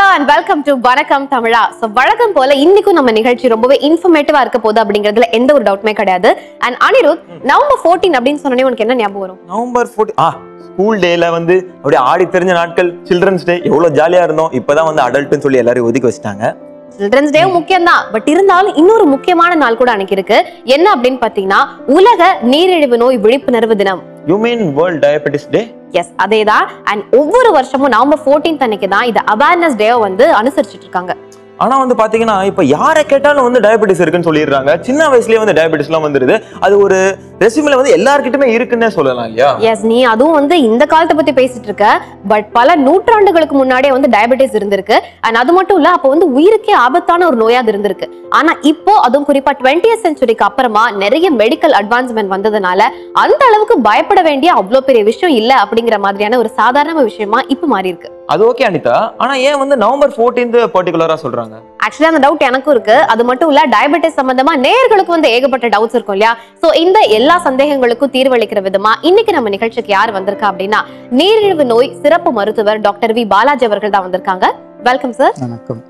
And welcome to வணக்கம் தமிழா so வழக்கம் போல இன்னைக்கும் நம்ம நிகழ்ச்சி ரொம்பவே இன்ஃபர்மேட்டிவா இருக்க போகுது அப்படிங்கிறதுல எந்த ஒரு டவுட்மே கிடையாது அண்ட் அனிருத் நவம்பர் 14 அப்படின்னு சொன்னோடனே உனக்கு என்ன ஞாபகம் வரும் நவம்பர் ஃபோர்ட்டி ஆ ஸ்கூல் டேல வந்து அப்படியே ஆடி தெரிஞ்ச நாட்கள் சில்ட்ரன்ஸ் டே எவ்வளவு ஜாலியா இருந்தோம் இப்பதான் வந்து அடல்ட்னு சொல்லி எல்லாரும் ஒதுக்கி வச்சிட்டாங்க சில்ட்ரன்ஸ் டே முக்கியம் தான் பட் இருந்தாலும் இன்னொரு முக்கியமான நாள் கூட அன்னைக்கு இருக்கு என்ன அப்படின்னு பாத்தீங்கன்னா உலக நீரிழிவு நோய் விழிப்புணர்வு தினம் you mean world diabetes day yes அதேதான் அண்ட் ஒவ்வொரு வருஷமும் நவம்பர் 14th அன்னைக்கு தான் இது அவேர்னஸ் டே வந்து அனுசரிச்சிட்டு இருக்காங்க ஆனா வந்து பாத்தீங்கன்னா இப்ப யாரை கேட்டாலும் வந்து டயபெட்டிஸ் இருக்குன்னு சொல்லிடுறாங்க சின்ன வயசுலயே வந்து டயபெட்டிஸ் எல்லாம் வந்துருது அது ஒரு ரெசியூமில வந்து எல்லார்கிட்டயுமே இருக்குன்னே சொல்லலாம் இல்லையா எஸ் நீ அதுவும் வந்து இந்த காலத்தை பத்தி பேசிட்டு இருக்க பட் பல நூற்றாண்டுகளுக்கு முன்னாடியே வந்து டயபெட்டிஸ் இருந்திருக்கு அண்ட் அது மட்டும் இல்ல அப்போ வந்து உயிருக்கே ஆபத்தான ஒரு நோயா அது இருந்திருக்கு ஆனா இப்போ அதுவும் குறிப்பா 20th செஞ்சுரிக்கு அப்புறமா நிறைய மெடிக்கல் அட்வான்ஸ்மெண்ட் வந்ததுனால அந்த அளவுக்கு பயப்பட வேண்டிய அவ்வளவு பெரிய விஷயம் இல்ல அப்படிங்கிற மாதிரியான ஒரு சாதாரண விஷயமா இப்ப மாறி இருக்கு அது ஓகே அனிதா ஆனா ஏன் வந்து நவம்பர் 14th பர்டிகுலரா சொல்றாங்க ஆக்சுவலி அந்த டவுட் எனக்கும் இருக்கு அது மட்டும் இல்ல டயபெட்டிஸ் சம்பந்தமா நேயர்களுக்கு வந்து ஏகப்பட்ட டவுட்ஸ் இருக்கும் இல்லையா சோ இந்த எல்லா சந்தேகங்களுக்கும் தீர்வளிக்கிற விதமா இன்னைக்கு நம்ம நிகழ்ச்சிக்கு யார் வந்திருக்கா அப்படின்னா நீரிழிவு நோய் சிறப்பு மருத்துவர் டாக்டர் வி பாலாஜி அவர்கள் தான் வந்திருக்காங்க வெல்கம் சார் வணக்கம்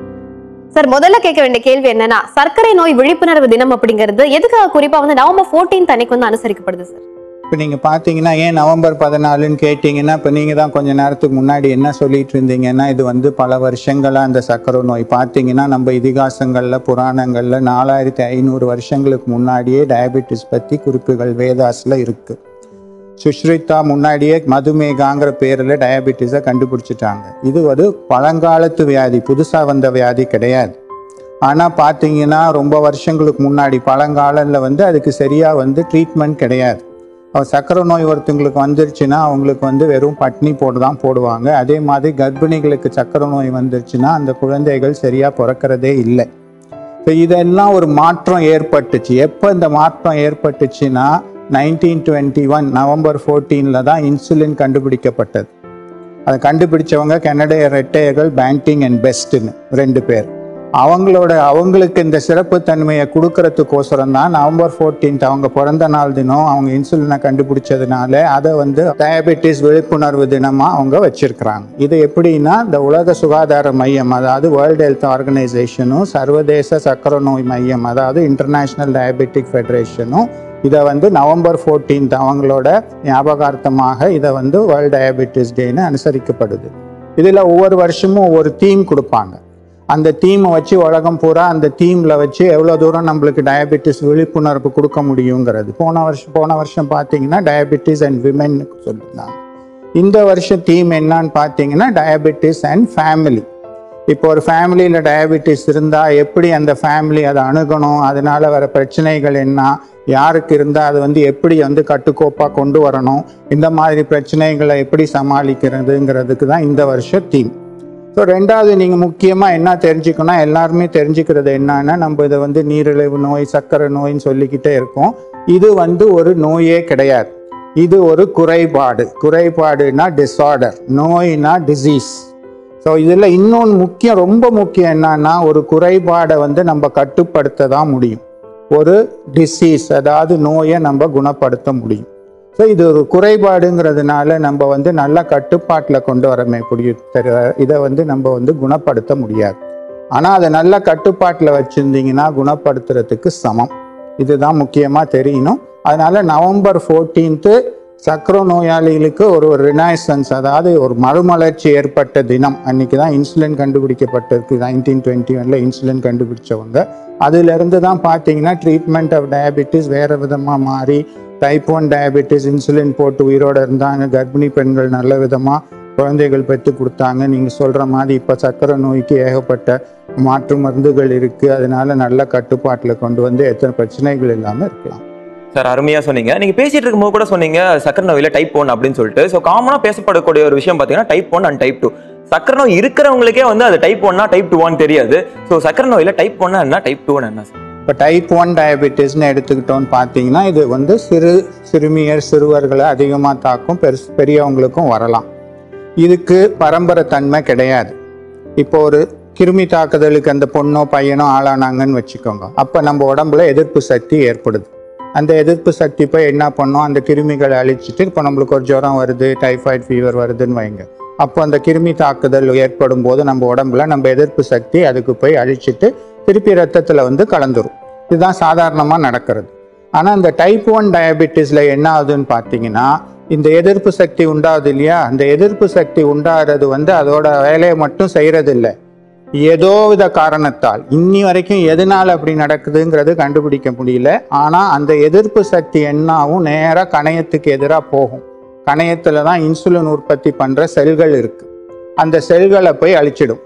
சார் முதல்ல கேட்க வேண்டிய கேள்வி என்னன்னா சர்க்கரை நோய் விழிப்புணர்வு தினம் அப்படிங்கிறது எதுக்காக குறிப்பா வந்து நவம்பர் 14th அன்னைக்கு வந்து அனுசரிக்கப்படுது சார் இப்போ நீங்கள் பார்த்தீங்கன்னா ஏன் நவம்பர் பதினாலுன்னு கேட்டிங்கன்னா இப்போ நீங்கள் தான் கொஞ்ச நேரத்துக்கு முன்னாடி என்ன சொல்லிட்டு இருந்தீங்கன்னா இது வந்து பல வருஷங்களாக அந்த சர்க்கரை நோய் பார்த்தீங்கன்னா நம்ம இதிகாசங்களில் புராணங்களில் நாலாயிரத்தி ஐநூறு வருஷங்களுக்கு முன்னாடியே டயபெட்டிஸ் பற்றி குறிப்புகள் வேதாஸில் இருக்குது சுஷ்ரிதா முன்னாடியே மதுமேகாங்கிற பேரில் டயபெட்டிஸை கண்டுபிடிச்சிட்டாங்க இது ஒரு பழங்காலத்து வியாதி புதுசாக வந்த வியாதி கிடையாது ஆனால் பார்த்தீங்கன்னா ரொம்ப வருஷங்களுக்கு முன்னாடி பழங்காலத்தில் வந்து அதுக்கு சரியாக வந்து ட்ரீட்மெண்ட் கிடையாது அவ சர்க்கரை நோய் ஒருத்தங்களுக்கு வந்துருச்சுன்னா அவங்களுக்கு வந்து வெறும் பட்னி போட்டு தான் போடுவாங்க அதே மாதிரி கர்ப்பிணிகளுக்கு சர்க்கரை நோய் வந்துருச்சுன்னா அந்த குழந்தைகள் சரியாக பிறக்கிறதே இல்லை ஸோ இதெல்லாம் ஒரு மாற்றம் ஏற்பட்டுச்சு எப்போ இந்த மாற்றம் ஏற்பட்டுச்சுன்னா நைன்டீன் டுவெண்ட்டி ஒன் நவம்பர் ஃபோர்டீனில் தான் இன்சுலின் கண்டுபிடிக்கப்பட்டது அதை கண்டுபிடிச்சவங்க கனடிய ரெட்டையர்கள் பேண்டிங் அண்ட் பெஸ்ட்னு ரெண்டு பேர் அவங்களோட அவங்களுக்கு இந்த சிறப்பு தன்மையை கொடுக்கறதுக்கோசரம் தான் நவம்பர் 14th அவங்க பிறந்த நாள் தினம் அவங்க இன்சுலினை கண்டுபிடிச்சதுனால அதை வந்து டயபெட்டிஸ் விழிப்புணர்வு தினமாக அவங்க வச்சிருக்கிறாங்க இது எப்படின்னா இந்த உலக சுகாதார மையம் அதாவது வேர்ல்டு ஹெல்த் ஆர்கனைசேஷனும் சர்வதேச சர்க்கரை நோய் மையம் அதாவது இன்டர்நேஷ்னல் டயபெட்டிக் ஃபெடரேஷனும் இதை வந்து நவம்பர் 14th அவங்களோட ஞாபகார்த்தமாக இதை வந்து வேர்ல்டு டயபெட்டிஸ் டேன்னு அனுசரிக்கப்படுது இதில் ஒவ்வொரு வருஷமும் ஒவ்வொரு தீம் கொடுப்பாங்க அந்த தீமை வச்சு உலகம் பூரா அந்த தீமில் வச்சு எவ்வளோ தூரம் நம்மளுக்கு டயபெட்டிஸ் விழிப்புணர்வு கொடுக்க முடியுங்கிறது போன வருஷம் போன வருஷம் பார்த்தீங்கன்னா டயபெட்டிஸ் அண்ட் விமென் சொல்லியிருந்தாங்க இந்த வருஷம் தீம் என்னன்னு பார்த்தீங்கன்னா டயபெட்டிஸ் அண்ட் ஃபேமிலி இப்போ ஒரு ஃபேமிலியில் டயபெட்டிஸ் இருந்தால் எப்படி அந்த ஃபேமிலி அதை அணுகணும் அதனால வர பிரச்சனைகள் என்ன யாருக்கு இருந்தால் அது வந்து எப்படி வந்து கட்டுக்கோப்பாக கொண்டு வரணும் இந்த மாதிரி பிரச்சனைகளை எப்படி சமாளிக்கிறதுங்கிறதுக்கு தான் இந்த வருஷம் தீம் ஸோ ரெண்டாவது நீங்கள் முக்கியமாக என்ன தெரிஞ்சுக்கணும் எல்லாருமே தெரிஞ்சுக்கிறது என்னன்னா நம்ம இதை வந்து நீரிழிவு நோய் சர்க்கரை நோயின்னு சொல்லிக்கிட்டே இருக்கோம் இது வந்து ஒரு நோயே கிடையாது இது ஒரு குறைபாடு குறைபாடுனா டிஸார்டர் நோய்னா டிசீஸ் ஸோ இதில் இன்னொன்று முக்கியம் ரொம்ப முக்கியம் என்னன்னா ஒரு குறைபாடை வந்து நம்ம கட்டுப்படுத்த தான் முடியும் ஒரு டிசீஸ் அதாவது நோயை நம்ம குணப்படுத்த முடியும் ஸோ இது ஒரு குறைபாடுங்கிறதுனால நம்ம வந்து நல்ல கட்டுப்பாட்டில் கொண்டு வரமே முடியும் தவிர இதை வந்து நம்ம வந்து குணப்படுத்த முடியாது ஆனால் அதை நல்ல கட்டுப்பாட்டில் வச்சுருந்தீங்கன்னா குணப்படுத்துறதுக்கு சமம் இதுதான் முக்கியமாக தெரியணும் அதனால நவம்பர் ஃபோர்டீன்த்து சக்கரை நோயாளிகளுக்கு ஒரு ஒரு ரினாய்சன்ஸ் அதாவது ஒரு மறுமலர்ச்சி ஏற்பட்ட தினம் அன்னைக்கு தான் இன்சுலின் கண்டுபிடிக்கப்பட்டிருக்கு நைன்டீன் டுவெண்ட்டி ஒனில் இன்சுலின் கண்டுபிடிச்சவங்க அதிலிருந்து தான் பார்த்தீங்கன்னா ட்ரீட்மெண்ட் ஆஃப் டயபெட்டிஸ் வேறு விதமாக மாறி டைப் ஒன் டயபெட்டிஸ் இன்சுலின் போட்டு உயிரோடு இருந்தாங்க கர்ப்பிணி பெண்கள் நல்ல விதமாக குழந்தைகள் பெற்று கொடுத்தாங்க நீங்கள் சொல்கிற மாதிரி இப்போ சர்க்கரை நோய்க்கு ஏகப்பட்ட மாற்று மருந்துகள் இருக்குது அதனால நல்ல கட்டுப்பாட்டில் கொண்டு வந்து எத்தனை பிரச்சனைகள் இல்லாமல் இருக்கலாம் சார் அருமையா சொன்னீங்க நீங்க பேசிட்டு இருக்கும்போது கூட சொன்னீங்க சக்கரை நோயில டைப் ஒன் அப்படின்னு சொல்லிட்டு ஸோ காமனா பேசப்படக்கூடிய ஒரு விஷயம் பாத்தீங்கன்னா type one and type two சக்கரை நோய் இருக்கிறவங்களுக்கே வந்து அது டைப் ஒன்னா டைப் டூவான்னு தெரியாது ஸோ சக்கரை நோயில டைப் ஒன்னா என்ன டைப் டூ என்ன சார் இப்போ டைப் ஒன் டயபெட்டிஸ்னு எடுத்துக்கிட்டோம்னு பார்த்தீங்கன்னா இது வந்து சிறு சிறுமியர் சிறுவர்களை அதிகமாக தாக்கும் பெருசு பெரியவங்களுக்கும் வரலாம் இதுக்கு பரம்பரை தன்மை கிடையாது இப்போ ஒரு கிருமி தாக்குதலுக்கு அந்த பொண்ணோ பையனோ ஆளானாங்கன்னு வச்சுக்கோங்க அப்போ நம்ம உடம்புல எதிர்ப்பு சக்தி ஏற்படுது அந்த எதிர்ப்பு சக்தி போய் என்ன பண்ணோம் அந்த கிருமிகளை அழிச்சிட்டு இப்போ நம்மளுக்கு ஒரு ஜுரம் வருது டைஃபாய்டு ஃபீவர் வருதுன்னு வைங்க அப்போ அந்த கிருமி தாக்குதல் ஏற்படும் போது நம்ம உடம்புல நம்ம எதிர்ப்பு சக்தி அதுக்கு போய் அழிச்சிட்டு திருப்பி ரத்தத்தில் வந்து கலந்துரும் இதுதான் சாதாரணமாக நடக்கிறது ஆனால் இந்த டைப் ஒன் டயபெட்டிஸில் என்ன ஆகுதுன்னு பார்த்தீங்கன்னா இந்த எதிர்ப்பு சக்தி உண்டாகுது இல்லையா அந்த எதிர்ப்பு சக்தி உண்டாகிறது வந்து அதோட வேலையை மட்டும் செய்கிறது இல்லை ஏதோ வித காரணத்தால் இன்னி வரைக்கும் எதனால அப்படி நடக்குதுங்கிறது கண்டுபிடிக்க முடியல ஆனால் அந்த எதிர்ப்பு சக்தி என்னாகும் நேராக கணையத்துக்கு எதிராக போகும் கணையத்தில் தான் இன்சுலின் உற்பத்தி பண்ணுற செல்கள் இருக்கு அந்த செல்களை போய் அழிச்சிடும்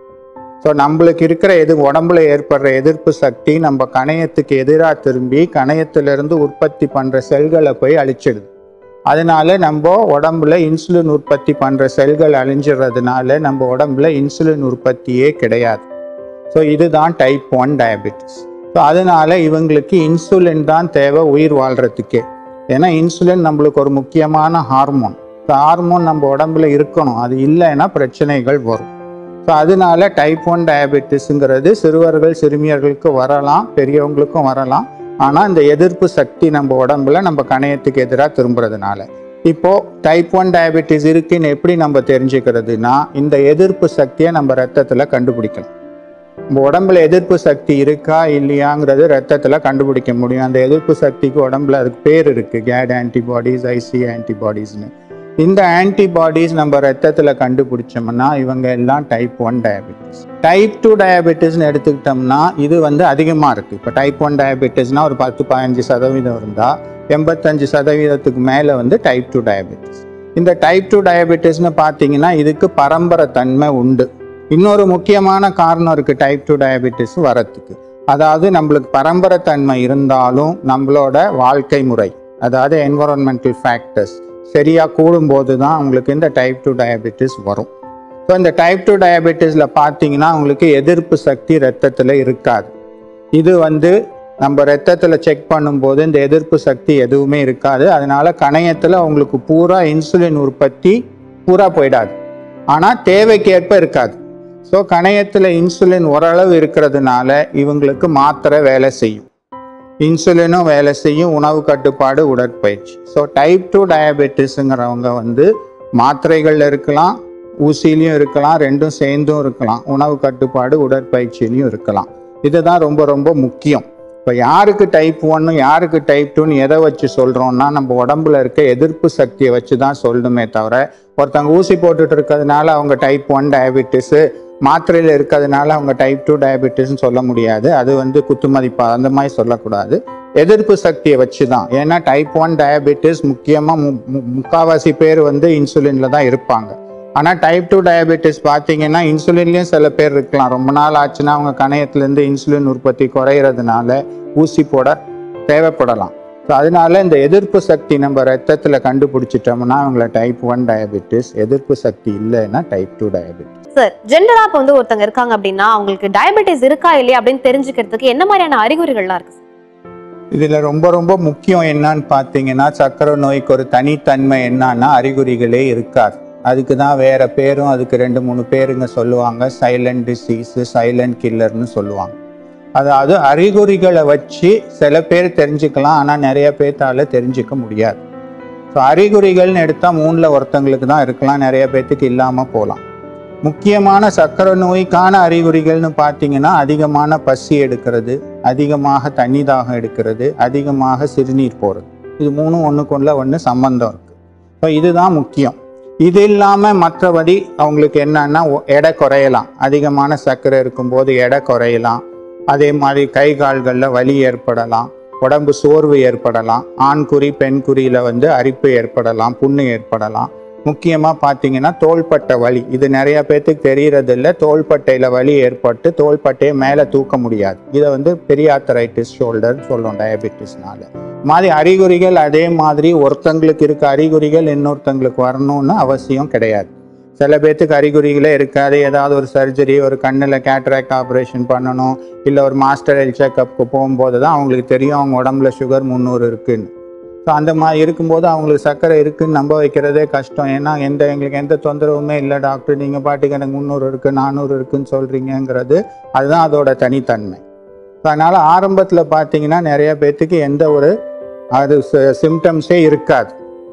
ஸோ நம்மளுக்கு இருக்கிற எது உடம்புல ஏற்படுற எதிர்ப்பு சக்தி நம்ம கணையத்துக்கு எதிராக திரும்பி கணையத்திலிருந்து உற்பத்தி பண்ணுற செல்களை போய் அழிச்சிடுது அதனால நம்ம உடம்புல இன்சுலின் உற்பத்தி பண்ணுற செல்கள் அழிஞ்சிடுறதுனால நம்ம உடம்புல இன்சுலின் உற்பத்தியே கிடையாது ஸோ இதுதான் டைப் ஒன் டயபெட்டிஸ் ஸோ அதனால இவங்களுக்கு இன்சுலின் தான் தேவை உயிர் வாழ்கிறதுக்கே ஏன்னா இன்சுலின் நம்மளுக்கு ஒரு முக்கியமான ஹார்மோன் ஸோ ஹார்மோன் நம்ம உடம்புல இருக்கணும் அது இல்லைன்னா பிரச்சனைகள் வரும் ஸோ அதனால டைப் ஒன் டயபெட்டிஸுங்கிறது சிறுவர்கள் சிறுமியர்களுக்கு வரலாம் பெரியவங்களுக்கும் வரலாம் ஆனால் இந்த எதிர்ப்பு சக்தி நம்ம உடம்புல நம்ம கணையத்துக்கு எதிராக திரும்புறதுனால இப்போ டைப் ஒன் டயபெட்டிஸ் இருக்குன்னு எப்படி நம்ம தெரிஞ்சுக்கிறதுனா இந்த எதிர்ப்பு சக்தியை நம்ம ரத்தத்தில் கண்டுபிடிக்கலாம் நம்ம உடம்புல எதிர்ப்பு சக்தி இருக்கா இல்லையாங்கிறது ரத்தத்தில் கண்டுபிடிக்க முடியும் அந்த எதிர்ப்பு சக்திக்கு உடம்புல அதுக்கு பேர் இருக்கு கேட் ஆன்டிபாடிஸ் ஐசி ஆன்டிபாடிஸ்னு இந்த ஆன்டிபாடிஸ் நம்ம ரத்தத்தில் கண்டுபிடிச்சோம்னா இவங்க எல்லாம் type one diabetes type two டயபெட்டிஸ்னு எடுத்துக்கிட்டோம்னா இது வந்து அதிகமாக இருக்குது இப்போ டைப் ஒன் டயபெட்டிஸ்னா ஒரு பத்து பதினஞ்சு சதவீதம் இருந்தால் எண்பத்தஞ்சு சதவீதத்துக்கு மேலே வந்து டைப் டூ டயபெட்டிஸ் இந்த டைப் டூ டயபெட்டிஸ்னு பார்த்தீங்கன்னா இதுக்கு பரம்பரை தன்மை உண்டு இன்னொரு முக்கியமான காரணம் இருக்குது டைப் டூ டயபெட்டிஸ் வரத்துக்கு அதாவது நம்மளுக்கு பரம்பரை தன்மை இருந்தாலும் நம்மளோட வாழ்க்கை முறை அதாவது என்வரான்மெண்டல் ஃபேக்டர்ஸ் சரியாக கூடும்போது தான் அவங்களுக்கு இந்த டைப் டூ டயபெட்டிஸ் வரும் ஸோ இந்த டைப் டூ டயபெட்டிஸில் பார்த்தீங்கன்னா அவங்களுக்கு எதிர்ப்பு சக்தி ரத்தத்தில் இருக்காது இது வந்து நம்ம ரத்தத்தில் செக் பண்ணும்போது இந்த எதிர்ப்பு சக்தி எதுவுமே இருக்காது அதனால கணையத்தில் அவங்களுக்கு பூரா இன்சுலின் உற்பத்தி பூரா போயிடாது ஆனால் தேவைக்கேற்ப இருக்காது ஸோ கணையத்தில் இன்சுலின் ஓரளவு இருக்கிறதுனால இவங்களுக்கு மாத்திரை வேலை செய்யும் இன்சுலினும் வேலை செய்யும் உணவு கட்டுப்பாடு உடற்பயிற்சி ஸோ டைப் டூ டயபெட்டிஸுங்கிறவங்க வந்து மாத்திரைகள் இருக்கலாம் ஊசிலையும் இருக்கலாம் ரெண்டும் சேர்ந்தும் இருக்கலாம் உணவு கட்டுப்பாடு உடற்பயிற்சியிலையும் இருக்கலாம் இதுதான் ரொம்ப ரொம்ப முக்கியம் இப்போ யாருக்கு டைப் ஒன்னு யாருக்கு டைப் டூன்னு எதை வச்சு சொல்கிறோம்னா நம்ம உடம்புல இருக்க எதிர்ப்பு சக்தியை வச்சு தான் சொல்லணுமே தவிர ஒருத்தவங்க ஊசி போட்டுட்டு இருக்கிறதுனால அவங்க டைப் ஒன் டயபெட்டிஸு மாத்திரையில் இருக்கிறதுனால அவங்க டைப் டூ டயபெட்டிஸ்னு சொல்ல முடியாது அது வந்து குத்துமதிப்பா அந்த மாதிரி சொல்லக்கூடாது எதிர்ப்பு சக்தியை வச்சு தான் ஏன்னா டைப் ஒன் டயபெட்டிஸ் முக்கியமாக மு மு- முக்காவாசி பேர் வந்து இன்சுலினில் தான் இருப்பாங்க ஆனால் டைப் டூ டயபெட்டிஸ் பார்த்தீங்கன்னா இன்சுலின்லேயும் சில பேர் இருக்கலாம் ரொம்ப நாள் ஆச்சுன்னா அவங்க கணையத்துலேருந்து இன்சுலின் உற்பத்தி குறையிறதுனால ஊசி போட தேவைப்படலாம் ஸோ அதனால இந்த எதிர்ப்பு சக்தி நம்ம ரத்தத்தில் கண்டுபிடிச்சிட்டோம்னா அவங்கள டைப் ஒன் டயபெட்டிஸ் எதிர்ப்பு சக்தி இல்லைன்னா டைப் டூ டயபெட்டிஸ் சார் ஜென்ரலா இப்ப வந்து ஒருத்தங்க இருக்காங்க அப்படின்னா அவங்களுக்கு டயபெட்டிஸ் இருக்கா இல்லையா அப்படின்னு தெரிஞ்சுக்கிறதுக்கு என்ன மாதிரியான அறிகுறிகள்லாம் இருக்கு sir? இதில் ரொம்ப ரொம்ப முக்கியம் என்னன்னு பார்த்தீங்கன்னா சர்க்கரை நோய்க்கு ஒரு தனித்தன்மை என்னன்னா அறிகுறிகளே இருக்காது அதுக்கு தான் வேற பேரும் அதுக்கு ரெண்டு மூணு பேருங்க சொல்லுவாங்க சைலண்ட் டிசீஸு சைலண்ட் கில்லர்னு சொல்லுவாங்க அதாவது அறிகுறிகளை வச்சு சில பேர் தெரிஞ்சுக்கலாம் ஆனால் நிறைய பேர்த்தால தெரிஞ்சுக்க முடியாது ஸோ அறிகுறிகள்னு எடுத்தால் மூணில் ஒருத்தங்களுக்கு தான் இருக்கலாம் நிறைய பேர்த்துக்கு இல்லாமல் போகலாம் முக்கியமான சர்க்கரை நோய்க்கான அறிகுறிகள்னு பார்த்தீங்கன்னா அதிகமான பசி எடுக்கிறது அதிகமாக தண்ணி தாகம் எடுக்கிறது அதிகமாக சிறுநீர் போகிறது இது மூணும் ஒன்றுக்குள்ள ஒன்று சம்பந்தம் இருக்கு ஸோ இதுதான் முக்கியம் இது இல்லாமல் மற்றபடி அவங்களுக்கு என்னன்னா ஒ- எடை குறையலாம் அதிகமான சர்க்கரை இருக்கும்போது எடை குறையலாம் அதே மாதிரி கை கால்களில் வலி ஏற்படலாம் உடம்பு சோர்வு ஏற்படலாம் ஆண் குறி பெண் குறியில் வந்து அரிப்பு ஏற்படலாம் புண்ணு ஏற்படலாம் முக்கியமாக பார்த்தீங்கன்னா தோள்பட்டை வலி இது நிறைய பேர்த்துக்கு தெரியறதில்ல தோள்பட்டையில் வலி ஏற்பட்டு தோள்பட்டையை மேலே தூக்க முடியாது இதை வந்து பெரியாத்தரைட்டிஸ் ஷோல்டர் சொல்லுவோம் டயபெட்டிஸ்னால மாதிரி அறிகுறிகள் அதே மாதிரி ஒருத்தங்களுக்கு இருக்க அறிகுறிகள் இன்னொருத்தங்களுக்கு வரணும்னு அவசியம் கிடையாது சில பேர்த்துக்கு அறிகுறிகளே இருக்காது ஏதாவது ஒரு சர்ஜரி ஒரு கண்ணில் கேட்ராக்ட் ஆப்ரேஷன் பண்ணணும் இல்லை ஒரு மாஸ்டர் ஹெல்த் செக்கப்புக்கு போகும்போது தான் அவங்களுக்கு தெரியும் அவங்க உடம்புல சுகர் முந்நூறு இருக்குன்னு ஸோ அந்த மாதிரி இருக்கும்போது அவங்களுக்கு சர்க்கரை இருக்குன்னு நம்ப வைக்கிறதே கஷ்டம் ஏன்னா எந்த எங்களுக்கு எந்த தொந்தரவுமே இல்லை டாக்டர் நீங்கள் பாட்டுக்கு எனக்கு முந்நூறு இருக்குது நானூறு இருக்குன்னு சொல்கிறீங்கங்கிறது அதுதான் அதோட தனித்தன்மை ஸோ அதனால் ஆரம்பத்தில் பார்த்தீங்கன்னா நிறைய பேர்த்துக்கு எந்த ஒரு அது சிம்டம்ஸே இருக்காது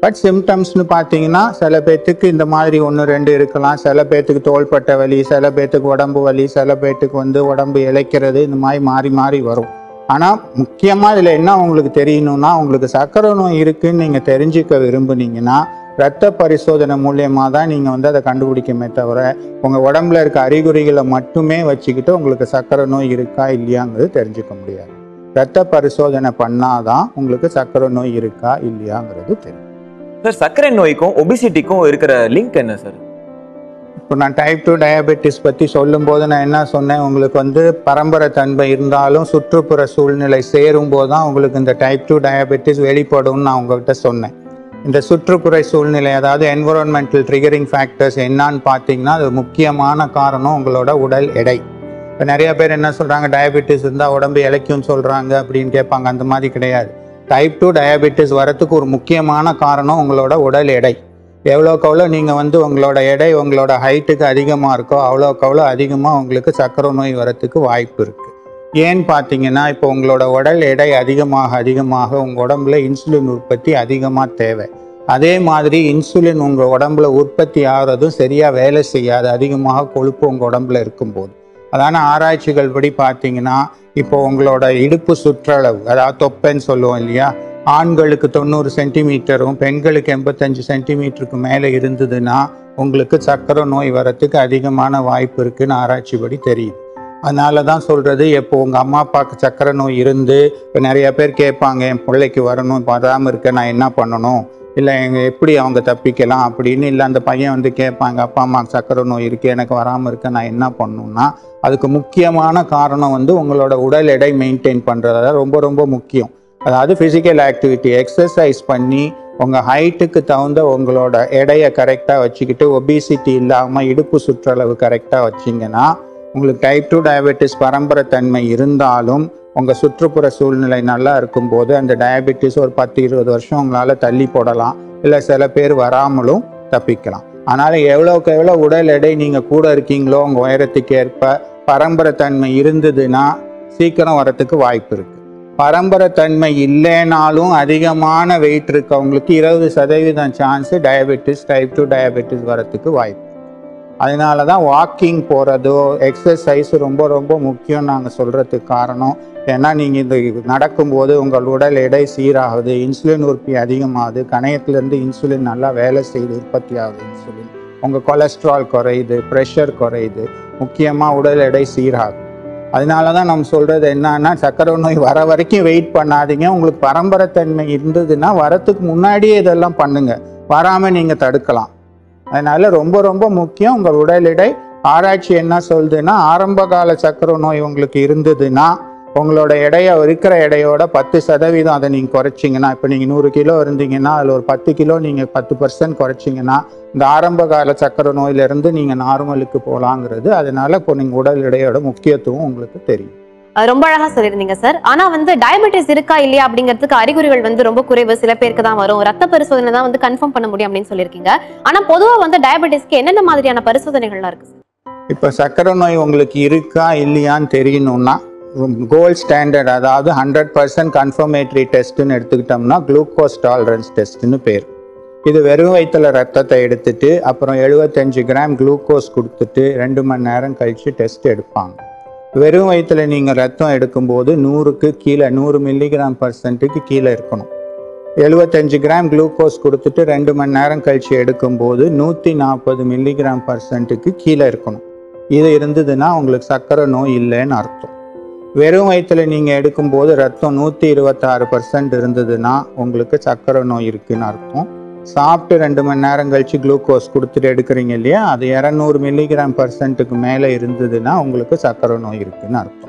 பட் சிம்டம்ஸ்னு பார்த்தீங்கன்னா சில பேர்த்துக்கு இந்த மாதிரி ஒன்று ரெண்டு இருக்கலாம் சில பேர்த்துக்கு தோள்பட்டை வலி சில பேர்த்துக்கு உடம்பு வலி சில பேர்த்துக்கு வந்து உடம்பு இளைக்கிறது இந்த மாதிரி மாறி மாறி வரும் ஆனால் முக்கியமாக இதில் என்ன உங்களுக்கு தெரியணும்னா உங்களுக்கு சர்க்கரை நோய் இருக்குன்னு நீங்கள் தெரிஞ்சுக்க விரும்புனீங்கன்னா ரத்த பரிசோதனை மூலியமாக தான் நீங்கள் வந்து அதை கண்டுபிடிக்குமே தவிர உங்கள் உடம்புல இருக்க அறிகுறிகளை மட்டுமே வச்சுக்கிட்டு உங்களுக்கு சர்க்கரை நோய் இருக்கா இல்லையாங்கிறது தெரிஞ்சுக்க முடியாது ரத்த பரிசோதனை பண்ணாதான் உங்களுக்கு சர்க்கரை நோய் இருக்கா இல்லையாங்கிறது தெரியும் சார் சர்க்கரை நோய்க்கும் ஒபிசிட்டிக்கும் இருக்கிற லிங்க் என்ன சார் இப்போ நான் டைப் டூ டயபெட்டிஸ் பற்றி சொல்லும்போது நான் என்ன சொன்னேன் உங்களுக்கு வந்து பரம்பரை தன்மை இருந்தாலும் சுற்றுப்புற சூழ்நிலை சேரும் போது தான் உங்களுக்கு இந்த டைப் டூ டயபெட்டிஸ் வெளிப்படும்னு நான் உங்கள்கிட்ட சொன்னேன் இந்த சுற்றுப்புற சூழ்நிலை அதாவது என்விரான்மெண்டல் ட்ரிகரிங் ஃபேக்டர்ஸ் என்னான்னு பார்த்தீங்கன்னா அது முக்கியமான காரணம் உங்களோட உடல் எடை இப்போ நிறைய பேர் என்ன சொல்கிறாங்க டயபெட்டிஸ் இருந்தால் உடம்பு இளைக்கும்னு சொல்கிறாங்க அப்படின்னு கேட்பாங்க அந்த மாதிரி கிடையாது டைப் டூ டயபெட்டிஸ் வரத்துக்கு ஒரு முக்கியமான காரணம் உங்களோட உடல் எடை எவ்வளோக்கு எவ்வளோ நீங்கள் வந்து உங்களோட எடை உங்களோட ஹைட்டுக்கு அதிகமாக இருக்கோ அவ்வளோக்கு அவ்வளோ அதிகமாக உங்களுக்கு சர்க்கரை நோய் வரத்துக்கு வாய்ப்பு இருக்குது ஏன்னு பார்த்தீங்கன்னா இப்போ உங்களோட உடல் எடை அதிகமாக அதிகமாக உங்கள் உடம்புல இன்சுலின் உற்பத்தி அதிகமாக தேவை அதே மாதிரி இன்சுலின் உங்கள் உடம்புல உற்பத்தி ஆகிறதும் சரியாக வேலை செய்யாது அதிகமாக கொழுப்பு உங்கள் உடம்புல இருக்கும்போது அதான ஆராய்ச்சிகள் படி பார்த்தீங்கன்னா இப்போ உங்களோட இடுப்பு சுற்றளவு அதாவது தொப்பைன்னு சொல்லுவோம் இல்லையா ஆண்களுக்கு தொண்ணூறு சென்டிமீட்டரும் பெண்களுக்கு எண்பத்தஞ்சு சென்டிமீட்டருக்கு மேலே இருந்ததுன்னா உங்களுக்கு சர்க்கரை நோய் வரத்துக்கு அதிகமான வாய்ப்பு இருக்குன்னு ஆராய்ச்சிப்படி தெரியுது அதனால தான் சொல்கிறது இப்போ உங்கள் அம்மா அப்பாவுக்கு சர்க்கரை நோய் இருந்து இப்போ நிறைய பேர் கேட்பாங்க என் பிள்ளைக்கு வரணும் வராமல் இருக்க நான் என்ன பண்ணணும் இல்லை எங்கள் எப்படி அவங்க தப்பிக்கலாம் அப்படின்னு இல்லை அந்த பையன் வந்து கேட்பாங்க அப்பா அம்மாவுக்கு சர்க்கரை நோய் இருக்குது எனக்கு வராமல் இருக்க நான் என்ன பண்ணணும்னா அதுக்கு முக்கியமான காரணம் வந்து உங்களோட உடல் எடை மெயின்டைன் பண்ணுறது அதாவது ரொம்ப ரொம்ப முக்கியம் அதாவது ஃபிசிக்கல் ஆக்டிவிட்டி எக்ஸசைஸ் பண்ணி உங்கள் ஹைட்டுக்கு தகுந்த உங்களோட எடையை கரெக்டாக வச்சுக்கிட்டு ஒபிசிட்டி இல்லாமல் இடுப்பு சுற்றளவு கரெக்டாக வச்சிங்கன்னா உங்களுக்கு டைப் டூ டயபெட்டிஸ் பரம்பரை தன்மை இருந்தாலும் உங்கள் சுற்றுப்புற சூழ்நிலை நல்லா இருக்கும்போது அந்த டயபெட்டிஸ் ஒரு பத்து இருபது வருஷம் உங்களால் தள்ளி போடலாம் இல்லை சில பேர் வராமலும் தப்பிக்கலாம் அதனால் எவ்வளோக்கு எவ்வளோ உடல் எடை நீங்கள் கூட இருக்கீங்களோ உங்கள் உயரத்துக்கு ஏற்ப பரம்பரை தன்மை இருந்ததுன்னா சீக்கிரம் வரத்துக்கு வாய்ப்பு இருக்குது பரம்பரை தன்மை இல்லைனாலும் அதிகமான வெயிட் இருக்கவங்களுக்கு இருபது சதவீதம் chance diabetes type two diabetes வரத்துக்கு வாய்ப்பு அதனால தான் வாக்கிங் போகிறதோ எக்ஸசைஸ் ரொம்ப ரொம்ப முக்கியம் நாங்கள் சொல்கிறதுக்கு காரணம் ஏன்னா நீங்கள் இந்த நடக்கும்போது உங்கள் உடல் எடை சீராகுது இன்சுலின் உற்பத்தி அதிகமாகுது கணையத்துலேருந்து இன்சுலின் நல்லா வேலை செய்து உற்பத்தி ஆகுது இன்சுலின் உங்கள் கொலஸ்ட்ரால் குறையுது ப்ரெஷர் குறையுது முக்கியமாக உடல் எடை சீராகும் அதனால தான் நம்ம சொல்கிறது என்னன்னா சர்க்கரை நோய் வர வரைக்கும் வெயிட் பண்ணாதீங்க உங்களுக்கு பரம்பரைத்தன்மை இருந்ததுன்னா வரத்துக்கு முன்னாடியே இதெல்லாம் பண்ணுங்க வராமல் நீங்கள் தடுக்கலாம் அதனால ரொம்ப ரொம்ப முக்கியம் உங்கள் உடல் எடை ஆராய்ச்சி என்ன சொல்லுதுன்னா ஆரம்ப கால சர்க்கரை நோய் உங்களுக்கு இருந்ததுன்னா உங்களோட எடைய இருக்கிற எடையோட பத்து சதவீதம் அதை நீங்கள் குறைச்சிங்கன்னா இப்போ நீங்கள் நூறு கிலோ இருந்தீங்கன்னா அதில் ஒரு பத்து கிலோ நீங்கள் பத்து பர்சன்ட் குறைச்சிங்கன்னா இந்த ஆரம்ப கால சர்க்கரை நோயிலிருந்து நீங்கள் நார்மலுக்கு போகலாங்கிறது அதனால இப்போ நீங்கள் உடல் எடையோட முக்கியத்துவம் உங்களுக்கு தெரியும் அஹ் ரொம்ப அழகா சொல்லியிருந்தீங்க சார் ஆனா வந்து டயபெட்டிஸ் இருக்கா இல்லையா அப்படிங்கிறதுக்கு அறிகுறிகள் வந்து ரொம்ப குறைவு சில பேருக்கு தான் வரும் ரத்த பரிசோதனை தான் வந்து கன்ஃபார்ம் பண்ண முடியும் அப்படின்னு சொல்லியிருக்கீங்க ஆனா பொதுவா வந்து டயபெட்டிஸ்க்கு என்னென்ன மாதிரியான பரிசோதனைகள்லாம் இருக்கு சார் இப்போ சர்க்கரை நோய் உங்களுக்கு இருக்கா இல்லையான்னு தெரியணும்னா கோல்ட் ஸ்டாண்டர்ட் அதாவது ஹண்ட்ரட் பர்சன்ட் கன்ஃபர்மேட்டரி டெஸ்ட்னு எடுத்துக்கிட்டோம்னா குளுக்கோஸ் டாலரன்ஸ் டெஸ்ட்னு பேர் இது வெறும் வயிற்றுல ரத்தத்தை எடுத்துட்டு அப்புறம் எழுபத்தஞ்சு கிராம் குளுக்கோஸ் கொடுத்துட்டு ரெண்டு மணி நேரம் கழித்து டெஸ்ட் எடுப்பாங்க வெறும் வயிற்றுல நீங்கள் ரத்தம் எடுக்கும்போது நூறுக்கு கீழே நூறு மில்லிகிராம் பர்சன்ட்டுக்கு கீழே இருக்கணும் எழுபத்தஞ்சு கிராம் குளுக்கோஸ் கொடுத்துட்டு ரெண்டு மணி நேரம் கழிச்சு எடுக்கும்போது நூற்றி நாற்பது மில்லிகிராம் பர்சன்ட்டுக்கு கீழே இருக்கணும் இது இருந்ததுன்னா உங்களுக்கு சர்க்கரை நோய் இல்லைன்னு அர்த்தம் வெறும் வயிற்றுல நீங்கள் எடுக்கும்போது ரத்தம் நூற்றி இருபத்தாறு பர்சன்ட் இருந்ததுன்னா உங்களுக்கு சர்க்கரை நோய் இருக்குன்னு அர்த்தம் சாப்பிட்டு ரெண்டு மணி நேரம் கழிச்சு குளுக்கோஸ் கொடுத்துட்டு எடுக்கிறீங்க இல்லையா அது இரநூறு மில்லிகிராம் பர்சன்ட்டுக்கு மேலே இருந்ததுன்னா உங்களுக்கு சர்க்கரை நோய் இருக்குன்னு அர்த்தம்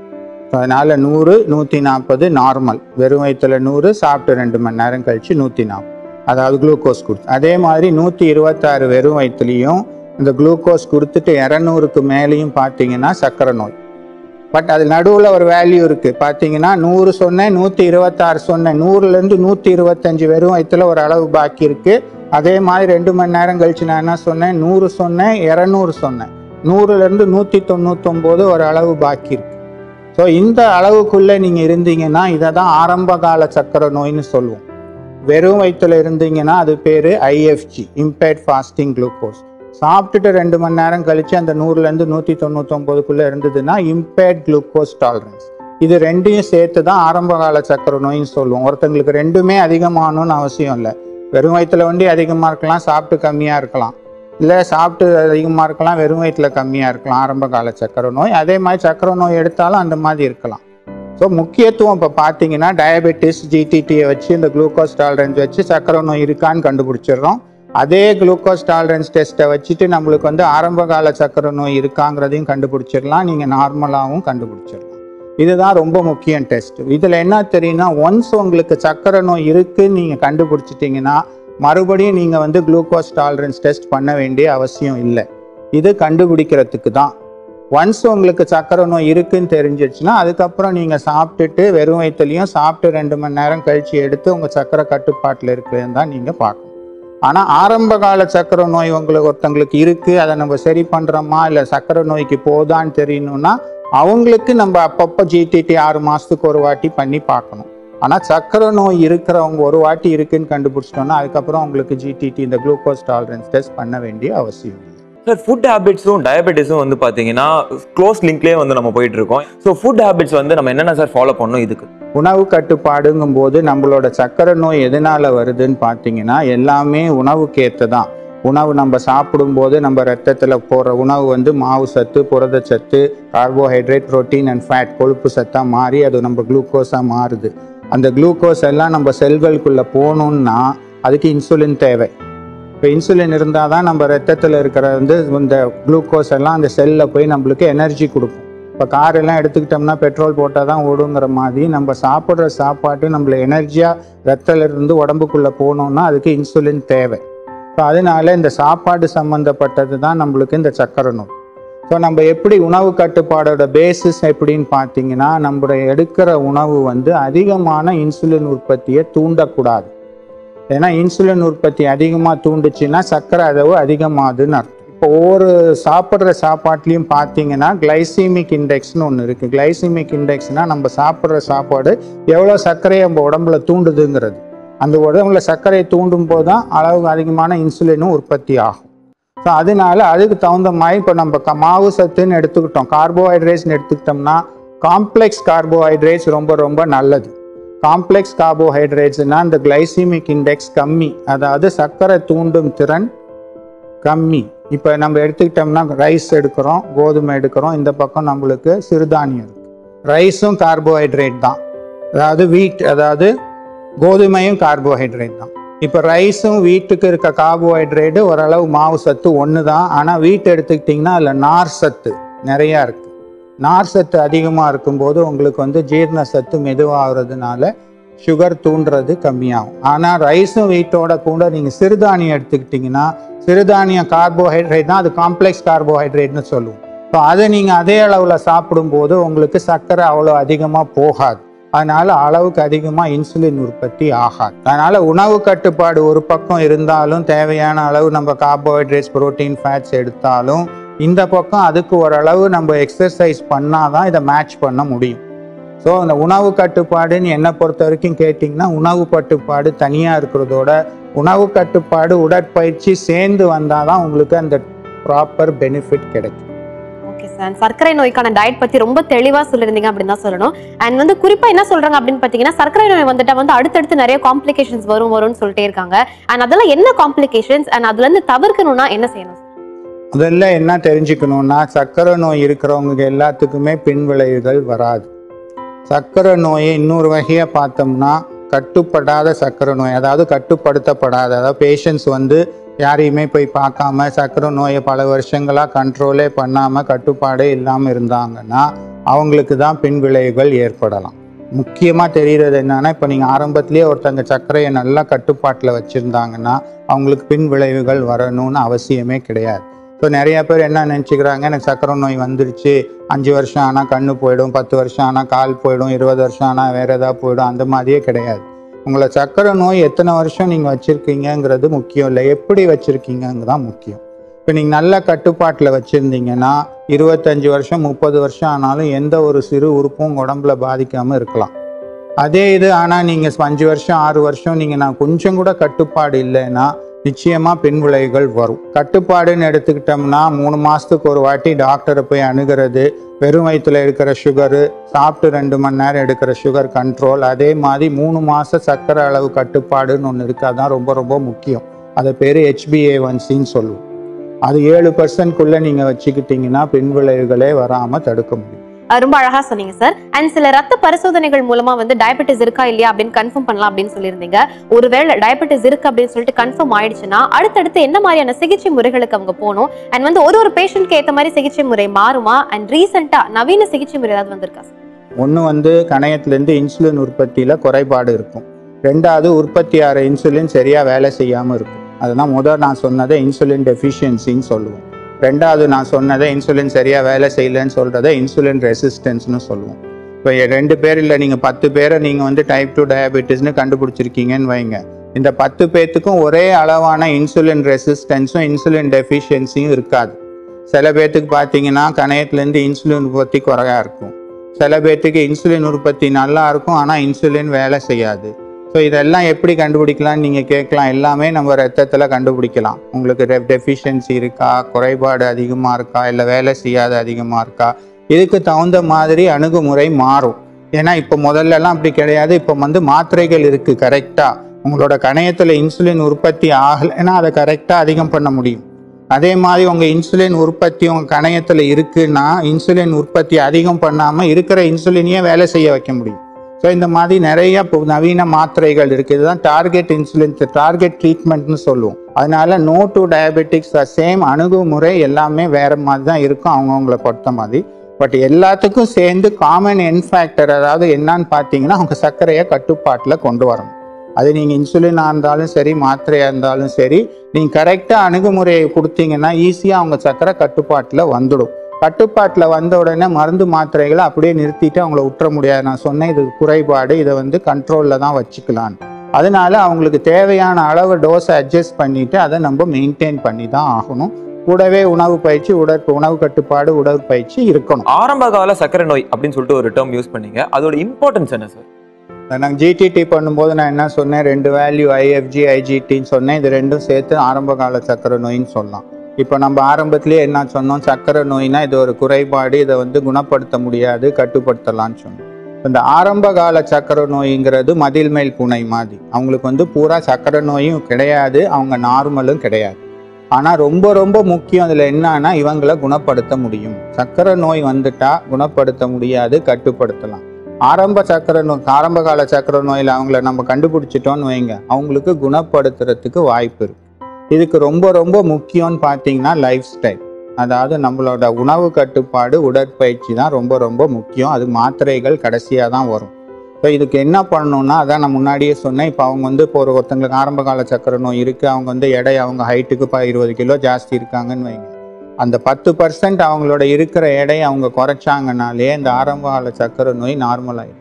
ஸோ அதனால் நூறு நூற்றி நாற்பது நார்மல் வெறும் வயிற்றுல நூறு சாப்பிட்டு ரெண்டு மணி நேரம் கழிச்சு நூற்றி நாற்பது அதாவது குளுக்கோஸ் கொடுத்து அதே மாதிரி நூற்றி இருபத்தாறு வெறும் வயிற்றுலையும் இந்த குளுக்கோஸ் கொடுத்துட்டு இரநூறுக்கு மேலேயும் பார்த்தீங்கன்னா சர்க்கரை நோய் பட் அது நடுவில் ஒரு வேல்யூ இருக்குது பார்த்தீங்கன்னா நூறு சொன்னேன் நூற்றி இருபத்தாறு சொன்னேன் நூறுலேருந்து நூற்றி இருபத்தஞ்சு வெறும் வயிற்றுல ஒரு அளவு பாக்கி இருக்குது அதே மாதிரி ரெண்டு மணி நேரம் கழிச்சு நான் என்ன சொன்னேன் நூறு சொன்னேன் இரநூறு சொன்னேன் நூறுலேருந்து நூற்றி தொண்ணூத்தொம்போது ஒரு அளவு பாக்கி இருக்கு ஸோ இந்த அளவுக்குள்ளே நீங்கள் இருந்தீங்கன்னா இதை தான் ஆரம்ப கால சர்க்கரை நோய்னு சொல்லுவோம் வெறும் வயிற்றுல இருந்தீங்கன்னா அது பேர் ஐஎஃப்ஜி impaired ஃபாஸ்டிங் குளுக்கோஸ் சாப்பிட்டுட்டு ரெண்டு மணி நேரம் கழிச்சு அந்த நூறுலேருந்து நூற்றி தொண்ணூத்தொம்போதுக்குள்ளே இருந்ததுன்னா impaired குளுக்கோஸ் டாலரன்ஸ் இது ரெண்டையும் சேர்த்து தான் ஆரம்ப கால சக்கரை நோயின்னு சொல்லுவோம் ஒருத்தங்களுக்கு ரெண்டுமே அதிகமாகணும்னு அவசியம் இல்லை வெறும் வயிற்றுல வண்டி அதிகமாக இருக்கலாம் சாப்பிட்டு கம்மியாக இருக்கலாம் இல்லை சாப்பிட்டு அதிகமாக இருக்கலாம் வெறும் வயிற்றுல கம்மியாக இருக்கலாம் ஆரம்ப கால சக்கரை நோய் அதே மாதிரி சக்கரை நோய் எடுத்தாலும் அந்த மாதிரி இருக்கலாம் ஸோ முக்கியத்துவம் இப்போ பார்த்தீங்கன்னா டயபெட்டிஸ் ஜிடிடியை வச்சு இந்த குளுக்கோஸ் டாலரன்ஸ் வச்சு சக்கரை நோய் இருக்கான்னு கண்டுபிடிச்சிடுறோம் அதே குளுக்கோஸ் டாலரன்ஸ் டெஸ்ட்டை வச்சுட்டு நம்மளுக்கு வந்து ஆரம்ப கால சக்கரை நோய் இருக்காங்கிறதையும் கண்டுபிடிச்சிடலாம் நீங்கள் நார்மலாகவும் கண்டுபிடிச்சிடலாம் இதுதான் ரொம்ப முக்கியம் டெஸ்ட் இதில் என்ன தெரியும்னா ஒன்ஸ் உங்களுக்கு சக்கரை நோய் இருக்குன்னு நீங்கள் கண்டுபிடிச்சிட்டிங்கன்னா மறுபடியும் நீங்கள் வந்து குளுக்கோஸ் டாலரன்ஸ் டெஸ்ட் பண்ண வேண்டிய அவசியம் இல்லை இது கண்டுபிடிக்கிறதுக்கு தான் ஒன்ஸ் உங்களுக்கு சக்கரை நோய் இருக்குன்னு தெரிஞ்சிருச்சுன்னா அதுக்கப்புறம் நீங்கள் சாப்பிட்டுட்டு வெறும் வயிற்றுலையும் சாப்பிட்டு ரெண்டு மணி நேரம் கழித்து எடுத்து உங்கள் சக்கரை கட்டுப்பாட்டில் இருக்குதுன்னு தான் நீங்கள் பார்க்கணும் ஆனால் ஆரம்ப கால சக்கரை நோய் உங்களுக்கு ஒருத்தங்களுக்கு இருக்குது அதை நம்ம சரி பண்ணுறோமா இல்லை சக்கரை நோய்க்கு போதான்னு தெரியணும்னா அவங்களுக்கு நம்ம அப்பப்போ ஜிடிடி ஆறு மாதத்துக்கு ஒரு வாட்டி பண்ணி பார்க்கணும் ஆனால் சக்கரை நோய் இருக்கிறவங்க ஒரு வாட்டி இருக்குன்னு கண்டுபிடிச்சிட்டோன்னா அதுக்கப்புறம் அவங்களுக்கு ஜிடிடி இந்த குளுக்கோஸ் டாலரன்ஸ் டெஸ்ட் பண்ண வேண்டிய அவசியம் இல்லை சார் ஃபுட் ஹேபிட்ஸும் டயபெட்டிஸும் வந்து பார்த்தீங்கன்னா க்ளோஸ் லிங்க்லேயே வந்து நம்ம போயிட்டு இருக்கோம் ஸோ ஃபுட் ஹேபிட்ஸ் வந்து நம்ம என்னென்ன சார் ஃபாலோ பண்ணணும் இதுக்கு உணவு கட்டுப்பாடுங்கும் போது நம்மளோட சக்கரை நோய் எதனால வருதுன்னு பார்த்தீங்கன்னா எல்லாமே உணவுக்கேற்ற தான் உணவு நம்ம சாப்பிடும்போது நம்ம ரத்தத்தில் போகிற உணவு வந்து மாவு சத்து புரதச்சத்து கார்போஹைட்ரேட் புரோட்டீன் அண்ட் ஃபேட் கொழுப்பு சத்தாக மாறி அது நம்ம குளுக்கோஸாக மாறுது அந்த குளுக்கோஸ் எல்லாம் நம்ம செல்களுக்குள்ளே போகணுன்னா அதுக்கு இன்சுலின் தேவை இப்போ இன்சுலின் இருந்தால் தான் நம்ம ரத்தத்தில் இருக்கிற வந்து இந்த குளுக்கோஸ் எல்லாம் அந்த செல்லில் போய் நம்மளுக்கு எனர்ஜி கொடுக்கும் இப்போ கார் எல்லாம் எடுத்துக்கிட்டோம்னா பெட்ரோல் போட்டால் தான் ஓடுங்கிற மாதிரி நம்ம சாப்பிட்ற சாப்பாட்டு நம்மள எனர்ஜியாக ரத்தத்துல இருந்து உடம்புக்குள்ளே போகணுன்னா அதுக்கு இன்சுலின் தேவை ஸோ அதனால இந்த சாப்பாடு சம்மந்தப்பட்டது தான் நம்மளுக்கு இந்த சக்கரை நோய் ஸோ நம்ம எப்படி உணவு கட்டுப்பாடோட பேசிஸ் எப்படின்னு பார்த்தீங்கன்னா நம்ம எடுக்கிற உணவு வந்து அதிகமான இன்சுலின் உற்பத்தியை தூண்டக்கூடாது ஏன்னா இன்சுலின் உற்பத்தி அதிகமாக தூண்டுச்சுன்னா சர்க்கரை அளவு அதிகமாகுதுன்னு அர்த்தம் இப்போ ஒவ்வொரு சாப்பிட்ற சாப்பாட்லேயும் பார்த்தீங்கன்னா கிளைசிமிக் இண்டெக்ஸ்னு ஒன்று இருக்குது கிளைசிமிக் இண்டெக்ஸ்னால் நம்ம சாப்பிட்ற சாப்பாடு எவ்வளோ சர்க்கரையை நம்ம உடம்புல தூண்டுதுங்கிறது அந்த உடம்புல சர்க்கரையை தூண்டும் போது தான் அளவுக்கு அதிகமான இன்சுலினும் உற்பத்தி ஆகும் ஸோ அதனால அதுக்கு தகுந்த மாதிரி இப்போ நம்ம க- மாவு சத்துன்னு எடுத்துக்கிட்டோம் கார்போஹைட்ரேட்ஸ்னு எடுத்துக்கிட்டோம்னா காம்ப்ளெக்ஸ் கார்போஹைட்ரேட்ஸ் ரொம்ப ரொம்ப நல்லது காம்ப்ளெக்ஸ் கார்போஹைட்ரேட்ஸ்னா இந்த கிளைசிமிக் இண்டெக்ஸ் கம்மி அதாவது சர்க்கரை தூண்டும் திறன் கம்மி இப்போ நம்ம எடுத்துக்கிட்டோம்னா ரைஸ் எடுக்கிறோம் கோதுமை எடுக்கிறோம் இந்த பக்கம் நம்மளுக்கு சிறுதானியம் இருக்கு ரைஸும் கார்போஹைட்ரேட் தான் அதாவது வீட் அதாவது கோதுமையும் கார்போஹைட்ரேட் தான் இப்போ ரைஸும் வீட்டுக்கு இருக்க கார்போஹைட்ரேட்டு ஓரளவு மாவு சத்து ஒன்று தான் ஆனால் வீட் எடுத்துக்கிட்டிங்கன்னா அதில் நார் சத்து நிறையா இருக்குது நார் சத்து அதிகமாக இருக்கும்போது உங்களுக்கு வந்து ஜீரண சத்து மெதுவாகிறதுனால சுகர் தூண்டுறது கம்மியாகும் ஆனால் ரைஸும் வீட்டோட கூட நீங்கள் சிறுதானியம் எடுத்துக்கிட்டிங்கன்னா சிறுதானியம் கார்போஹைட்ரேட் தான் அது காம்ப்ளெக்ஸ் கார்போஹைட்ரேட்னு சொல்லுவோம் ஸோ அதை நீங்கள் அதே அளவில் சாப்பிடும்போது உங்களுக்கு சர்க்கரை அவ்வளோ அதிகமாக போகாது அதனால அளவுக்கு அதிகமாக இன்சுலின் உற்பத்தி ஆகாது அதனால உணவு கட்டுப்பாடு ஒரு பக்கம் இருந்தாலும் தேவையான அளவு நம்ம கார்போஹைட்ரேட்ஸ் புரோட்டீன் ஃபேட்ஸ் எடுத்தாலும் இந்த பக்கம் அதுக்கு ஓரளவு நம்ம எக்ஸசைஸ் பண்ணாதான் இதை மேட்ச் பண்ண முடியும் ஸோ அந்த உணவு கட்டுப்பாடுன்னு என்னை பொறுத்த வரைக்கும் கேட்டிங்கன்னா உணவு கட்டுப்பாடு தனியாக இருக்கிறதோட உணவு கட்டுப்பாடு உடற்பயிற்சி சேர்ந்து வந்தால் தான் உங்களுக்கு அந்த ப்ராப்பர் பெனிஃபிட் கிடைக்கும் ஓகே சார் சர்க்கரை நோய்க்கான டயட் பத்தி ரொம்ப தெளிவா சொல்லியிருந்தீங்க அப்படின்னு தான் சொல்லணும் அண்ட் வந்து குறிப்பா என்ன சொல்றாங்க அப்படின்னு பாத்தீங்கன்னா சர்க்கரை நோய் வந்துட்டா வந்து அடுத்தடுத்து நிறைய காம்ப்ளிகேஷன்ஸ் வரும் வரும்னு சொல்லிட்டே இருக்காங்க அண்ட் அதெல்லாம் என்ன காம்ப்ளிகேஷன்ஸ் அண்ட் அதுல இருந்து தவிர்க்கணும்னா என்ன செய்யணும் sir? முதல்ல என்ன தெரிஞ்சுக்கணும்னா சர்க்கரை நோய் இருக்கிறவங்க எல்லாத்துக்குமே பின் விளைவுகள் வராது சர்க்கரை நோயை இன்னொரு வகையாக பார்த்தோம்னா கட்டுப்படாத சர்க்கரை நோய் அதாவது கட்டுப்படுத்தப்படாத அதாவது பேஷண்ட்ஸ் வந்து யாரையுமே போய் பார்க்காம சர்க்கரை நோயை பல வருஷங்களாக கண்ட்ரோலே பண்ணாமல் கட்டுப்பாடே இல்லாமல் இருந்தாங்கன்னா அவங்களுக்கு தான் பின் விளைவுகள் ஏற்படலாம் முக்கியமாக தெரிகிறது என்னன்னா இப்போ நீங்கள் ஆரம்பத்திலேயே ஒருத்தங்க சர்க்கரையை நல்லா கட்டுப்பாட்டில் வச்சுருந்தாங்கன்னா அவங்களுக்கு பின் விளைவுகள் வரணும்னு அவசியமே கிடையாது ஸோ நிறைய பேர் என்ன நினச்சிக்கிறாங்க எனக்கு சர்க்கரை நோய் வந்துருச்சு அஞ்சு வருஷம் ஆனால் கண்ணு போயிடும் பத்து வருஷம் ஆனால் கால் போயிடும் இருபது வருஷம் ஆனால் வேறு ஏதாவது போயிடும் அந்த மாதிரியே கிடையாது உங்களை சர்க்கரை நோய் எத்தனை வருஷம் நீங்கள் வச்சுருக்கீங்கங்கிறது முக்கியம் இல்லை எப்படி வச்சுருக்கீங்கங்க தான் முக்கியம் இப்போ நீங்கள் நல்ல கட்டுப்பாட்டில் வச்சுருந்தீங்கன்னா இருபத்தஞ்சி வருஷம் முப்பது வருஷம் ஆனாலும் எந்த ஒரு சிறு உறுப்பும் உங்க உடம்புல பாதிக்காமல் இருக்கலாம் அதே இது ஆனால் நீங்கள் அஞ்சு வருஷம் ஆறு வருஷம் நீங்கள் நான் கொஞ்சம் கூட கட்டுப்பாடு இல்லைன்னா நிச்சயமாக பின் விளைவுகள் வரும் கட்டுப்பாடுன்னு எடுத்துக்கிட்டோம்னா மூணு மாதத்துக்கு ஒரு வாட்டி டாக்டரை போய் அணுகிறது வெறும் வயிற்றுல இருக்கிற சுகரு சாப்பிட்டு ரெண்டு மணி நேரம் எடுக்கிற சுகர் கண்ட்ரோல் அதே மாதிரி மூணு மாதம் சர்க்கரை அளவு கட்டுப்பாடுன்னு ஒன்று இருக்குது அதான் ரொம்ப ரொம்ப முக்கியம் அது பேர் ஹெச்பிஏ1சின்னு சொல்லுவோம் அது ஏழு பர்சன்ட்குள்ளே நீங்கள் வச்சுக்கிட்டிங்கன்னா பின் விளைவுகளே வராமல் தடுக்க முடியும் அஹ் ரொம்ப அழகா சொன்னீங்க சார் அண்ட் சில ரத்த பரிசோதனைகள் மூலமா வந்து டயபெட்டிஸ் இருக்கா இல்லையா அப்படின்னு கன்ஃபார்ம் பண்ணலாம் அப்படின்னு சொல்லியிருந்தீங்க ஒருவேளை டயபெட்டிஸ் இருக்கு அப்படின்னு சொல்லிட்டு கன்ஃபார்ம் ஆயிடுச்சுன்னா அடுத்தடுத்து என்ன மாதிரியான சிகிச்சை முறைகளுக்கு அவங்க போகணும் அண்ட் வந்து ஒரு ஒரு பேஷண்ட்க்கு ஏத்த மாதிரி சிகிச்சை முறை மாறுமா அண்ட் ரீசெண்டா நவீன சிகிச்சை முறை ஏதாவது வந்திருக்கா சார் ஒன்று வந்து கணையத்துலேருந்து இன்சுலின் உற்பத்தியில் குறைபாடு இருக்கும் ரெண்டாவது உற்பத்தி ஆகிற இன்சுலின் சரியாக வேலை செய்யாமல் இருக்கும் அதுதான் முதல் நான் சொன்னதை இன்சுலின் டெஃபிஷியன்சின்னு சொல்லுவோம் ரெண்டாவது நான் சொன்னதை இன்சுலின் சரியாக வேலை செய்யலைன்னு சொல்கிறத இன்சுலின் ரெசிஸ்டன்ஸ்னு சொல்லுவோம் இப்போ ரெண்டு பேர் இல்லை நீங்கள் பத்து பேரை நீங்கள் வந்து டைப் டூ டயபெட்டிஸ்னு கண்டுபிடிச்சிருக்கீங்கன்னு வைங்க இந்த பத்து பேர்த்துக்கும் ஒரே அளவான இன்சுலின் ரெசிஸ்டன்ஸும் இன்சுலின் டெஃபிஷியன்சியும் இருக்காது சில பேர்த்துக்கு பார்த்தீங்கன்னா கணையத்துலேருந்து இன்சுலின் உற்பத்தி குறையா இருக்கும் சில பேர்த்துக்கு இன்சுலின் உற்பத்தி நல்லா இருக்கும் ஆனால் இன்சுலின் வேலை செய்யாது ஸோ இதெல்லாம் எப்படி கண்டுபிடிக்கலாம்னு நீங்கள் கேட்கலாம் எல்லாமே நம்ம ரத்தத்தில் கண்டுபிடிக்கலாம் உங்களுக்கு டெஃபிஷியன்சி இருக்கா குறைபாடு அதிகமாக இருக்கா இல்லை வேலை செய்யாத அதிகமாக இருக்கா இதுக்கு தகுந்த மாதிரி அணுகுமுறை மாறும் ஏன்னா இப்போ முதல்லலாம் அப்படி கிடையாது இப்போ வந்து மாத்திரைகள் இருக்குது கரெக்டாக உங்களோட கணையத்தில் இன்சுலின் உற்பத்தி ஆகலைன்னா அதை கரெக்டாக அதிகம் பண்ண முடியும் அதே மாதிரி உங்கள் இன்சுலின் உற்பத்தி உங்கள் கணையத்தில் இருக்குன்னா இன்சுலின் உற்பத்தி அதிகம் பண்ணாமல் இருக்கிற இன்சுலினையே வேலை செய்ய வைக்க முடியும் ஸோ இந்த மாதிரி நிறைய இப்போ நவீன மாத்திரைகள் இருக்குது இதுதான் டார்கெட் இன்சுலின் டார்கெட் ட்ரீட்மெண்ட்னு சொல்லுவோம் அதனால நோ டு டயபெட்டிக்ஸ் சேம் அணுகுமுறை எல்லாமே வேற மாதிரி தான் இருக்கும் அவங்கவுங்கள பொறுத்த மாதிரி பட் எல்லாத்துக்கும் சேர்ந்து காமன் என்ஃபேக்டர் அதாவது என்னன்னு பார்த்தீங்கன்னா அவங்க சர்க்கரையை கட்டுப்பாட்டில் கொண்டு வரணும் அது நீங்கள் இன்சுலினாக இருந்தாலும் சரி மாத்திரையாக இருந்தாலும் சரி நீங்கள் கரெக்டாக அணுகுமுறையை கொடுத்தீங்கன்னா ஈஸியாக அவங்க சர்க்கரை கட்டுப்பாட்டில் வந்துடும் கட்டுப்பாட்டில் வந்த உடனே மருந்து மாத்திரைகளை அப்படியே நிறுத்திட்டு அவங்கள விட்டுற முடியாது நான் சொன்னேன் இது குறைபாடு இதை வந்து கண்ட்ரோலில் தான் வச்சுக்கலான்னு அதனால அவங்களுக்கு தேவையான அளவு டோஸை அட்ஜஸ்ட் பண்ணிட்டு அதை நம்ம மெயின்டைன் பண்ணி தான் ஆகணும் கூடவே உணவு பயிற்சி உடற் உணவு கட்டுப்பாடு உடற்பயிற்சி இருக்கணும் ஆரம்ப கால சர்க்கரை நோய் அப்படின்னு சொல்லிட்டு ஒரு டேர்ம் யூஸ் பண்ணீங்க அதோட இம்பார்ட்டன்ஸ் என்ன சார் நாங்கள் ஜிடிடி பண்ணும்போது நான் என்ன சொன்னேன் ரெண்டு வேல்யூ ஐஎஃப்ஜி ஐஜிடின்னு சொன்னேன் இது ரெண்டும் சேர்த்து ஆரம்ப கால சர்க்கரை நோயின்னு சொல்லலாம் இப்போ நம்ம ஆரம்பத்திலேயே என்ன சொன்னோம் சர்க்கரை நோய்னா இது ஒரு குறைபாடு இதை வந்து குணப்படுத்த முடியாது கட்டுப்படுத்தலாம்னு சொன்னோம் இந்த ஆரம்ப கால சர்க்கரை நோய்ங்கிறது மதில் மேல் பூனை மாதிரி அவங்களுக்கு வந்து பூரா சர்க்கரை நோயும் கிடையாது அவங்க நார்மலும் கிடையாது ஆனால் ரொம்ப ரொம்ப முக்கியம் அதில் என்னன்னா இவங்களை குணப்படுத்த முடியும் சர்க்கரை நோய் வந்துட்டா குணப்படுத்த முடியாது கட்டுப்படுத்தலாம் ஆரம்ப சக்கரை நோய் ஆரம்ப கால சக்கரை நோயில் அவங்கள நம்ம கண்டுபிடிச்சிட்டோம்னு வைங்க அவங்களுக்கு குணப்படுத்துறதுக்கு வாய்ப்பு இருக்கு இதுக்கு ரொம்ப ரொம்ப முக்கியம்னு பார்த்தீங்கன்னா லைஃப் ஸ்டைல் அதாவது நம்மளோட உணவு கட்டுப்பாடு உடற்பயிற்சி தான் ரொம்ப ரொம்ப முக்கியம் அது மாத்திரைகள் கடைசியாக தான் வரும் ஸோ இதுக்கு என்ன பண்ணணும்னா அதான் நான் முன்னாடியே சொன்னேன் இப்போ அவங்க வந்து இப்போ ஒரு ஒருத்தங்களுக்கு ஆரம்ப கால சக்கரை நோய் இருக்குது அவங்க வந்து எடை அவங்க ஹைட்டுக்கு இப்போ இருபது கிலோ ஜாஸ்தி இருக்காங்கன்னு வைங்க அந்த பத்து பர்சன்ட் அவங்களோட இருக்கிற எடை அவங்க குறைச்சாங்கனாலே இந்த ஆரம்ப கால சக்கரை நோய் நார்மல் ஆயிடும்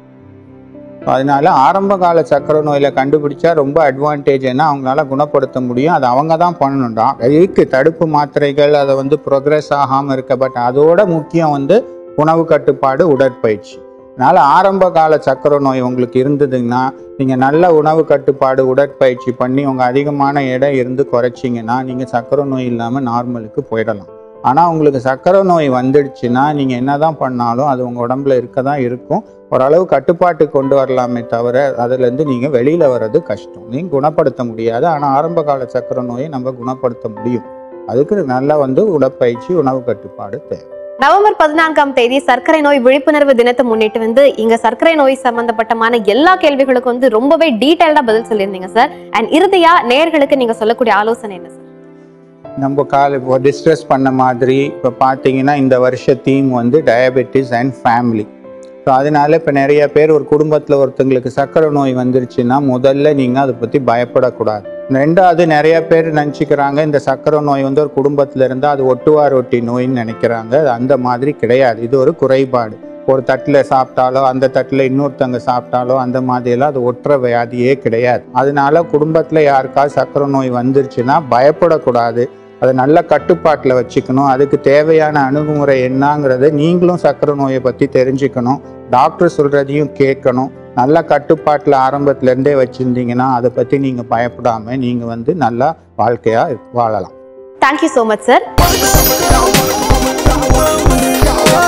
அதனால ஆரம்ப கால சக்கரை நோயில கண்டுபிடிச்சா ரொம்ப அட்வான்டேஜ் என்ன அவங்களால குணப்படுத்த முடியும் அது அவங்க தான் பண்ணணும்டா இருக்கு தடுப்பு மாத்திரைகள் அதை வந்து ப்ரோக்ரஸ் ஆகாமல் இருக்க பட் அதோட முக்கியம் வந்து உணவு கட்டுப்பாடு உடற்பயிற்சி அதனால ஆரம்ப கால சக்கரை நோய் உங்களுக்கு இருந்ததுன்னா நீங்கள் நல்ல உணவு கட்டுப்பாடு உடற்பயிற்சி பண்ணி உங்கள் அதிகமான எடை இருந்து குறைச்சிங்கன்னா நீங்கள் சக்கரை நோய் இல்லாமல் நார்மலுக்கு போயிடலாம் ஆனால் உங்களுக்கு சக்கரை நோய் வந்துடுச்சுன்னா நீங்கள் என்னதான் பண்ணாலும் அது உங்கள் உடம்புல இருக்க தான் இருக்கும் ஓரளவு கட்டுப்பாட்டு கொண்டு வரலாமே தவிர அதுலேருந்து நீங்கள் வெளியில் வர்றது கஷ்டம் நீங்கள் குணப்படுத்த முடியாது ஆனால் ஆரம்ப கால சக்கரை நோயை நம்ம குணப்படுத்த முடியும் அதுக்கு நல்லா வந்து உடற்பயிற்சி உணவு கட்டுப்பாடு தேவை நவம்பர் பதினான்காம் தேதி சர்க்கரை நோய் விழிப்புணர்வு தினத்தை முன்னிட்டு வந்து இங்க சர்க்கரை நோய் சம்பந்தப்பட்டமான எல்லா கேள்விகளுக்கும் வந்து ரொம்பவே டீடைல்டா பதில் சொல்லியிருந்தீங்க சார் அண்ட் இறுதியா நேர்களுக்கு நீங்க சொல்லக்கூடிய ஆலோசனை என்ன சார் நம்ம கால இப்போ டிஸ்கஸ் பண்ண மாதிரி இப்போ பார்த்தீங்கன்னா இந்த வருஷ தீம் வந்து டயபெட்டிஸ் அண்ட் ஃபேமிலி ஸோ அதனால இப்போ நிறைய பேர் ஒரு குடும்பத்தில் ஒருத்தங்களுக்கு சர்க்கரை நோய் வந்துருச்சுன்னா முதல்ல நீங்கள் அதை பற்றி பயப்படக்கூடாது ரெண்டாவது நிறைய பேர் நினச்சிக்கிறாங்க இந்த சர்க்கரை நோய் வந்து ஒரு குடும்பத்தில் இருந்தால் அது ஒட்டுவார் ஒட்டி நோயின்னு நினைக்கிறாங்க அது அந்த மாதிரி கிடையாது இது ஒரு குறைபாடு ஒரு தட்டில் சாப்பிட்டாலோ அந்த தட்டில் இன்னொருத்தவங்க சாப்பிட்டாலோ அந்த மாதிரியெல்லாம் அது ஒட்டுற வியாதியே கிடையாது அதனால குடும்பத்தில் யாருக்காவது சர்க்கரை நோய் வந்துருச்சுன்னா பயப்படக்கூடாது அதை நல்ல கட்டுப்பாட்டில் வச்சுக்கணும் அதுக்கு தேவையான அணுகுமுறை என்னங்கிறத நீங்களும் சர்க்கரை நோயை பற்றி தெரிஞ்சுக்கணும் டாக்டர் சொல்கிறதையும் கேட்கணும் நல்ல கட்டுப்பாட்டில் ஆரம்பத்துலேருந்தே வச்சுருந்தீங்கன்னா அதை பற்றி நீங்கள் பயப்படாமல் நீங்கள் வந்து நல்லா வாழ்க்கையாக வாழலாம் தேங்க்யூ ஸோ மச் சார்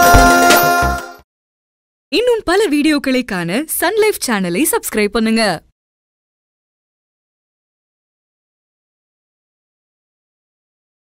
இன்னும் பல வீடியோக்களை காண சன்லைஃப் சேனலை சப்ஸ்கிரைப் பண்ணுங்க